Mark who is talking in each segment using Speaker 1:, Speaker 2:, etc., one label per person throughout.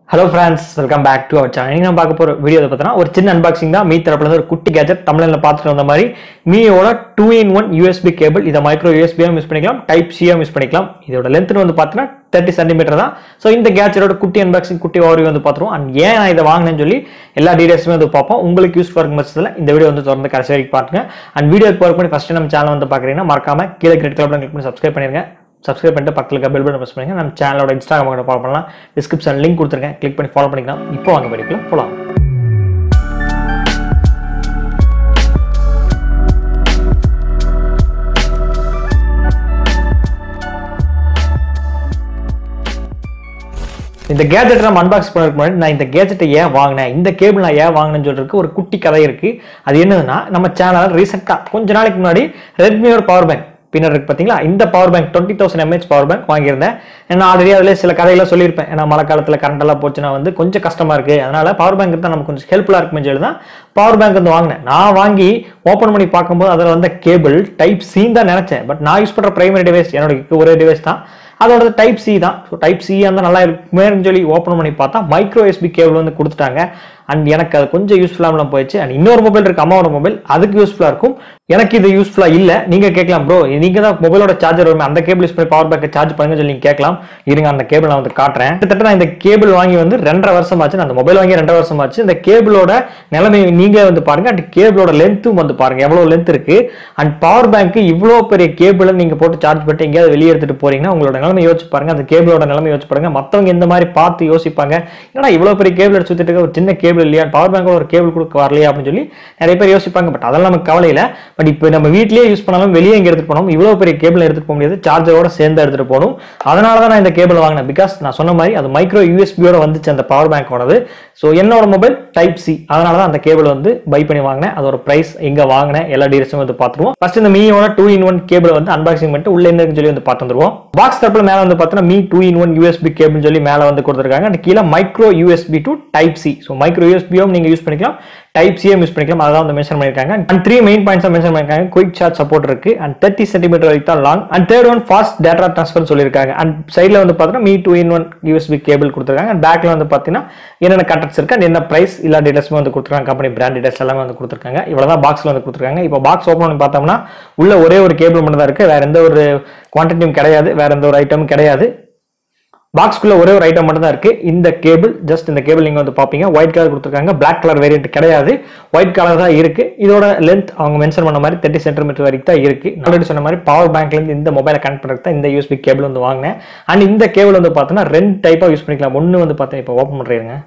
Speaker 1: hello friends welcome back to our channel நான் பார்க்க போகிற வீடியோ பார்த்தீங்கன்னா ஒரு சின்ன அன்பாக்சிங் தான் மீ தரப்புல இருந்து ஒரு குட்டி கேஜெட் தமிழில் பார்த்துட்டு வந்த மாதிரி மீயோட two in one USB cable இதை மைக்ரோ யூஎஸ்பியாக யூஸ் பண்ணிக்கலாம் டைப் சியாக யூஸ் பண்ணிக்கலாம் இதோட லென்த்னு வந்து பார்த்தீங்கன்னா தேர்ட்டி சென்டிமீட்டர் தான் ஸோ இந்த கேஜெட்டோட குட்டி அன்பாக்சிங் குட்டி ஓவரி வந்து பார்த்துருவோம் அண்ட் ஏன் நான் இதை வாங்கினேன்னு சொல்லி எல்லா டீடைல்ஸுமே வந்து பார்ப்போம் உங்களுக்கு யூஸ் இருக்கும் பட்சத்தில் இந்த வீடியோ வந்து தொடர்ந்து கடைசி வரைக்கும் பாருங்க அண்ட் வீடியோ போகிற பண்ணி ஃபஸ்ட்டு நம்ம சேனல் வந்து பார்க்குறீங்கன்னா மறக்காம கீழே கிரெட் கலர் கிளிக் பண்ணி சப்ஸ்கிரைப் பண்ணிருங்க சப்ஸ்கிரைப் பண்ணிட்டு பக்கத்தில் பெல் பட்டன் ப்ரெஸ் பண்ணுங்க நம்ம சேனலோட இன்ஸ்டாகிராம் கூட ஃபாலோ பண்ணலாம் டிஸ்கிரிப்ஷன் லிங்க் கொடுத்துருக்கேன் கிளிக் பண்ணி ஃபாலோ பண்ணிக்கலாம் இப்போ வாங்க படிக்கலாம் போகலாம் இந்த கேஜெட் நம்ம அன்பாக்ஸ் பண்ணுறதுக்கு முன்னாடி நான் இந்த கேஜெட்டை ஏன் வாங்கினேன் இந்த கேபிள் நான் ஏன் வாங்கினேன்னு சொல்றதுக்கு ஒரு குட்டி கதை இருக்கு அது என்னதுன்னா நம்ம சேனல் ரீசெண்டாக கொஞ்ச நாளைக்கு முன்னாடி ரெட்மியோட பவர் பேங்க் பின்னர் இருக்கு பார்த்தீங்களா இந்த power bank twenty thousand M A H power bank வாங்கியிருந்தேன் நான் ஆல்ரெடி அதில் சில கதைகளை சொல்லியிருப்பேன் ஏன்னா மழை காலத்தில் கரண்ட் எல்லாம் போச்சுன்னா வந்து கொஞ்சம் கஷ்டமா இருக்கு அதனால பவர் பேங்க் தான் நமக்கு கொஞ்சம் ஹெல்ப்ஃபுல்லாக இருக்குமே சொல்லி தான் பவர் பேங்க் வந்து வாங்கினேன் நான் வாங்கி ஓப்பன் பண்ணி பார்க்கும்போது அதில் வந்த கேபிள் டைப் சின்னு தான் நினைச்சேன் பட் நான் யூஸ் பண்ணுற பிரைமரி டிவைஸ் என்னோட ஒரே டிவைஸ் தான் அதோட டைப் சி தான் ஸோ டைப் சி அந்த நல்லா இருக்குமேன்னு சொல்லி ஓப்பன் பண்ணி பார்த்தா மைக்ரோ எஸ்பி கேபிள் வந்து கொடுத்துட்டாங்க அண்ட் எனக்கு அது கொஞ்சம் யூஸ்ஃபுல்லாக போயிடுச்சு அண்ட் இன்னொரு மொபைல் இருக்கு அம்மாவோட மொபைல் அதுக்கு யூஸ்ஃபுல்லாக இருக்கும் எனக்கு இது யூஸ்ஃபுல்லாக இல்லை நீங்கள் கேட்கலாம் ப்ரோ நீங்கள் தான் மொபைலோட சார்ஜர் வருமே அந்த கேபிள் யூஸ் பண்ணி பவர் பேக்கை சார்ஜ் பண்ணுங்க சொல்லி நீங்கள் கேட்கலாம் இருங்க அந்த கேபிள் நான் வந்து காட்டுறேன் கிட்டத்தட்ட நான் இந்த கேபிள் வாங்கி வந்து ரெண்டரை வருஷம் ஆச்சு நான் அந்த மொபைல் வாங்கி ரெண்டரை வருஷம் ஆச்சு இந்த கேபிளோட நிலைமை நீங்க வந்து பாருங்க அண்ட் கேபிளோட லென்த்தும் வந்து பாருங்க எவ்வளவு லென்த் இருக்கு அண்ட் பவர் பேங்க் இவ்வளோ பெரிய கேபிளை நீங்க போட்டு சார்ஜ் பண்ணிட்டு எங்கேயாவது வெளியே எடுத்துட்டு போறீங்கன்னா உங்களோட நிலைமை யோசிச்சு பாருங்க அந்த கேபிளோட நிலைமை யோசிச்சு பாருங்க மத்தவங்க இந்த மாதிரி பார்த்து யோசிப்பாங்க ஏன்னா இவ்வளவு பெரிய கேபிள் எடுத்து சுத்திட்டு இருக்க ஒரு சின்ன கேபிள் இல்லையா பவர் பேங்கோட ஒரு கேபிள் கொடுக்க வரலையா அப்படின்னு சொல்லி நிறைய பேர் யோசிப்பாங்க பட் அதெல்லாம் நமக்கு கவலை இல்லை பட் இப்போ நம்ம வீட்லயே யூஸ் பண்ணாலும் வெளியே எங்க எடுத்துட்டு போனோம் இவ்வளவு பெரிய கேபிள் எடுத்துட்டு போக முடியாது சார்ஜரோட சேர்ந்து எடுத்துட்டு போகணும் அதனால தான் நான் இந்த கேபிள் வாங்கினேன் பிகாஸ் நான் சொன்ன மாதிரி அது மைக்ரோ யூஎஸ்பியோட வந்துச்சு அந்த பவர் பேங்கோடது ஸோ என்னோட மொபைல் டைப் சி அதனால தான் அந்த கேபிள் வந்து பை பண்ணி வாங்கினேன் அதோட பிரைஸ் எங்க வாங்கினேன் எல்லா டீடைல்ஸும் வந்து பார்த்துருவோம் ஃபர்ஸ்ட் இந்த மீயோட டூ இன் ஒன் கேபிள் வந்து அன்பாக்சிங் பண்ணிட்டு உள்ள என்ன இருக்குன்னு சொல்லி வந்து பார்த்து வந்துருவோம் பாக்ஸ் தரப்புல மேல வந்து பார்த்தீங்கன்னா Mi two in one USB cable சொல்லி மேல வந்து கொடுத்துருக்காங்க அந்த கீழே micro USB to type C so micro யூஎஸ்பியும் நீங்க யூஸ் பண்ணிக்கலாம் டைப் சிஎம் யூஸ் பண்ணிக்கலாம் அதான் வந்து மென்ஷன் பண்ணிருக்காங்க and three main points mention பண்ணிருக்காங்க குயிக் சார்ஜ் சப்போர்ட் இருக்கு அண்ட் தேர்ட்டி சென்டிமீட்டர் வரைக்கும் தான் long and third one fast data transfer சொல்லியிருக்காங்க அண்ட் சைடில் வந்து பார்த்தீங்கன்னா Mi two in one USB cable கொடுத்துருக்காங்க அண்ட் பேக்ல வந்து பார்த்தீங்கன்னா என்னென்ன கண்டக்ட்ஸ் இருக்கு அண்ட் என்ன பிரைஸ் எல்லா டீடைல்ஸுமே வந்து கொடுத்துருக்காங்க கம்பெனி பிராண்ட் டீடைல்ஸ் எல்லாமே வந்து கொடுத்துருக்காங்க இவ்வளவுதான் பாக்ஸ்ல வந்து கொடுத்துருக்காங்க இப்போ பாக்ஸ் ஓப்பன் பண்ணி பார்த்தோம்னா உள்ள ஒரே ஒரு கேபிள் மட்டும் தான் இருக்கு வேற எந்த ஒரு குவான்டிட்டியும் கிடையாது வேற எந்த ஒரு ஐட்டமும் கிடையாது பாக்ஸ்க்குள்ள ஒரே ஒரு ஐட்டம் மட்டும் தான் இருக்கு இந்த கேபிள் ஜஸ்ட் இந்த கேபிள் நீங்க வந்து பாப்பீங்க ஒயிட் கலர் கொடுத்துருக்காங்க பிளாக் கலர் வேரியன்ட் கிடையாது ஒயிட் கலர் தான் இருக்கு இதோட லென்த் அவங்க மென்ஷன் பண்ண மாதிரி தேர்ட்டி சென்டிமீட்டர் வரைக்கும் தான் இருக்கு ஆல்ரெடி சொன்ன மாதிரி பவர் பேங்க்ல இருந்து இந்த மொபைலை கனெக்ட் பண்ணுறதுக்கு தான் இந்த யூஎஸ்பி கேபிள் வந்து வாங்கினேன் அண்ட் இந்த கேபிள் வந்து பார்த்தீங்கன்னா ரெண்டு டைப்பாக யூஸ் பண்ணிக்கலாம் ஒன்று வந்து பார்த்தீங்கன்னா இப்போ ஓப்பன் பண்ணுறீங்க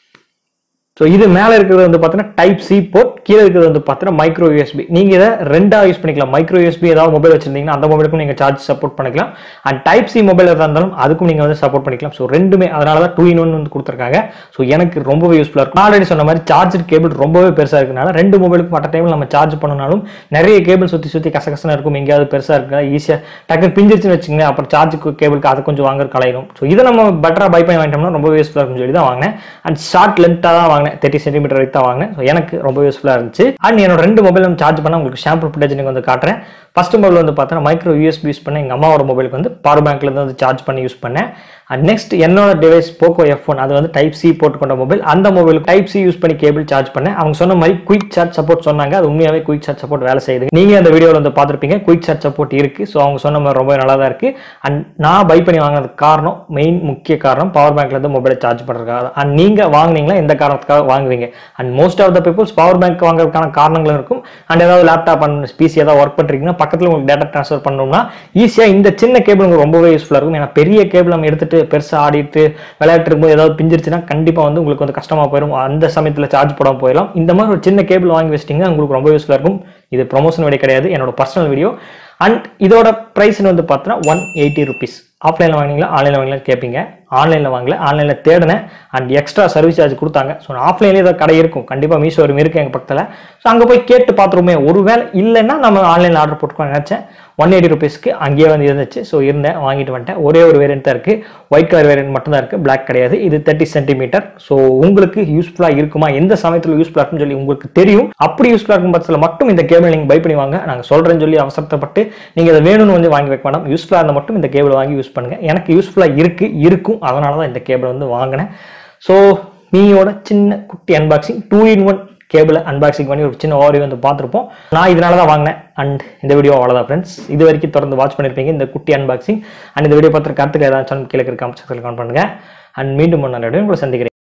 Speaker 1: ஸோ இது மேலே இருக்கிறது வந்து பார்த்தீங்கன்னா டைப் சி போர்ட் கீழே இருக்கிறது வந்து பார்த்தீங்கன்னா மைக்ரோ யூஎஸ்பி நீங்கள் இதை ரெண்டாக யூஸ் பண்ணிக்கலாம் மைக்ரோ யூஎஸ்பி ஏதாவது மொபைல் வச்சிருந்தீங்கன்னா அந்த மொபைலுக்கும் நீங்கள் சார்ஜ் சப்போர்ட் பண்ணிக்கலாம் அண்ட் டைப் சி மொபைல் எதாக இருந்தாலும் அதுக்கும் நீங்கள் வந்து சப்போர்ட் பண்ணிக்கலாம் ஸோ ரெண்டுமே அதனால தான் டூ இன் ஒன் வந்து கொடுத்துருக்காங்க ஸோ எனக்கு ரொம்பவே யூஸ்ஃபுல்லாக இருக்கும் ஆல்ரெடி சொன்ன மாதிரி சார்ஜர் கேபிள் ரொம்பவே பெருசாக இருக்கனால ரெண்டு மொபைலுக்கும் மற்ற டைமில் நம்ம சார்ஜ் பண்ணனாலும் நிறைய கேபிள் சுற்றி சுற்றி கசகசன இருக்கும் எங்கேயாவது பெருசாக இருக்கா ஈஸியாக டக்குனு பிஞ்சிருச்சுன்னு வச்சுங்க அப்புறம் சார்ஜுக்கு கேபிளுக்கு அதை கொஞ்சம் வாங்குற கலையிடும் ஸோ இதை நம்ம பெட்டராக பை பண்ணி வாங்கிட்டோம்னா ரொம்பவே யூஸ்ஃபுல்லாக இருக்கும்னு சொல்லி தான் வாங்கினேன் அண்ட் ஷார்ட் லென்த்தாக தான் வாங்கினேன் தேர்ட்டி சென்டிமீட்டர் வரைக்கும் தான் வாங்கினேன் ஸோ எனக்கு ரொம்ப யூஸ்ஃபுல்லாக இருந்துச்சு அண்ட் என்னோட ரெண்டு மொபைல் நம்ம சார்ஜ் பண்ண உங்களுக்கு ஷாம்பிள் ஃபுட்டேஜ் வந்து காட்டுறேன் ஃபர்ஸ்ட் மொபைல் வந்து பார்த்தீங்கன்னா மைக்ரோ யூஎஸ்பி யூஸ் பண்ண எங்கள் அம்மாவோட மொபைலுக்கு வந்து பவர் பேங்க்லேருந்து வந்து சார்ஜ் பண்ணி யூஸ் பண்ணேன் அண்ட் நெக்ஸ்ட் என்னோட டிவைஸ் போக்கோ எஃப் ஒன் அது வந்து டைப் சி போட்டு கொண்ட மொபைல் அந்த மொபைலுக்கு டைப் சி யூஸ் பண்ணி கேபிள் சார்ஜ் பண்ணேன் அவங்க சொன்ன மாதிரி குயிக் சார்ஜ் சப்போர்ட் சொன்னாங்க அது உண்மையாகவே குயிக் சார்ஜ் சப்போர்ட் வேலை செய்யுது நீங்கள் அந்த வீடியோவில் வந்து பார்த்துருப்பீங்க குயிக் சார்ஜ் சப்போர்ட் இருக்கு ஸோ அவங்க சொன்ன மாதிரி ரொம்ப நல்லா தான் இருக்கு அண்ட் நான் பை பண்ணி வாங்கினதுக்கு காரணம் மெயின் முக்கிய காரணம் பவர் பேங்க்லேருந்து மொபைலை சார்ஜ் பண்ணுறதுக்காக அண்ட் நீங்கள் வாங்குனீங்களா எந்த காரணத்துக்காக வாங்குவீங்க and most of the peoples power bank வாங்குறதுக்கான காரணங்களும் இருக்கும் அண்ட் ஏதாவது லேப்டாப் அண்ட் பிசி ஏதாவது ஒர்க் பண்ணுறீங்கன்னா பக்கத்தில் உங்களுக்கு டேட்டா ட்ரான்ஸ்ஃபர் பண்ணணும்னா ஈஸியாக இந்த சின்ன கேபிள் உங்களுக்கு ரொம்பவே யூஸ்ஃபுல்லாக இருக்கும் ஏன்னா பெரிய கேபிள் நம்ம எடுத்துட்டு பெருசாக ஆடிட்டு விளையாட்டு இருக்கும்போது ஏதாவது பிஞ்சிருச்சுன்னா கண்டிப்பாக வந்து உங்களுக்கு வந்து கஷ்டமாக போயிடும் அந்த சமயத்தில் சார்ஜ் போடாமல் போயிடலாம் இந்த மாதிரி ஒரு சின்ன கேபிள் வாங்கி வச்சிட்டிங்கன்னா உங்களுக்கு ரொம்ப யூஸ்ஃபுல்லாக இருக்கும் இது ப்ரொமோஷன் வீடியோ கிடையாது என்னோட பர்சனல் வீடியோ அண்ட் இதோட ப்ரைஸ்னு வந்து பார்த்தோன்னா ஒன் எயிட்டி ருபீஸ் ஆஃப்லைனில் வாங்கினீங்களா ஆன்லைனில் வாங்கினீங்களா கேட்பீங்க ஆன்லைனில் வாங்கல ஆன்லைனில் தேடினேன் அண்ட் எக்ஸ்ட்ரா சர்வீஸ் சார்ஜ் கொடுத்தாங்க ஸோ நான் ஆஃப்லைன்லேயே ஏதாவது கடை இருக்கும் கண்டிப்பாக மீஷோ ஒரு இருக்கு எங்கள் பக்கத்தில் ஸோ அங்கே போய் கேட்டு பார்த்துருமே ஒருவேளை இல்லைன்னா நம்ம ஆன்லைனில் ஆர்டர் போட்டுக்கோங்க நினச்சேன் ஒன் எயிட்டி ருபீஸ்க்கு அங்கேயே வந்து இருந்துச்சு ஸோ இருந்தேன் வாங்கிட்டு வந்துட்டேன் ஒரே ஒரு வேரியன்ட் தான் இருக்குது ஒயிட் கலர் வேரியன்ட் மட்டும் தான் இருக்குது பிளாக் கிடையாது இது தேர்ட்டி சென்டிமீட்டர் ஸோ உங்களுக்கு யூஸ்ஃபுல்லாக இருக்குமா எந்த சமயத்தில் யூஸ்ஃபுல்லாக இருக்கும்னு சொல்லி உங்களுக்கு தெரியும் அப்படி யூஸ்ஃபுல்லாக இருக்கும் பட்சத்தில் மட்டும் இந்த கேபிள் நீங்கள் பை பண்ணி வாங்க நாங்கள் சொல்கிறேன்னு சொல்லி அவசரப்பட்டு நீங்கள் இதை வேணும்னு வந்து வாங்கி வைக்க வேண்டாம் யூஸ்ஃபுல்லாக இருந்தால் மட்டும் இந்த கேபிள் வாங்கி யூஸ் பண்ணுங்கள் எனக்கு யூஸ்ஃபுல்லாக இருக்குது இருக்கும் அதனால தான் இந்த கேபிள் வந்து வாங்கினேன் ஸோ மீயோட சின்ன குட்டி அன்பாக்சிங் டூ இன் ஒன் கேபிளை அன்பாக்சிங் பண்ணி ஒரு சின்ன ஓரி வந்து பார்த்துருப்போம் நான் இதனால தான் வாங்கினேன் அண்ட் இந்த வீடியோ அவ்வளோதான் ஃப்ரெண்ட்ஸ் இது வரைக்கும் தொடர்ந்து வாட்ச் பண்ணியிருப்பீங்க இந்த குட்டி அன்பாக்சிங் அண்ட் இந்த வீடியோ பார்த்து கருத்துக்கள் ஏதாச்சும் கீழே இருக்க கமெண்ட் செக்ஷனில் கமெண்ட் பண்ணுங்க அண்ட் மீண்டும் ஒரு நல்ல video உங்களை சந்திக்கிறேன்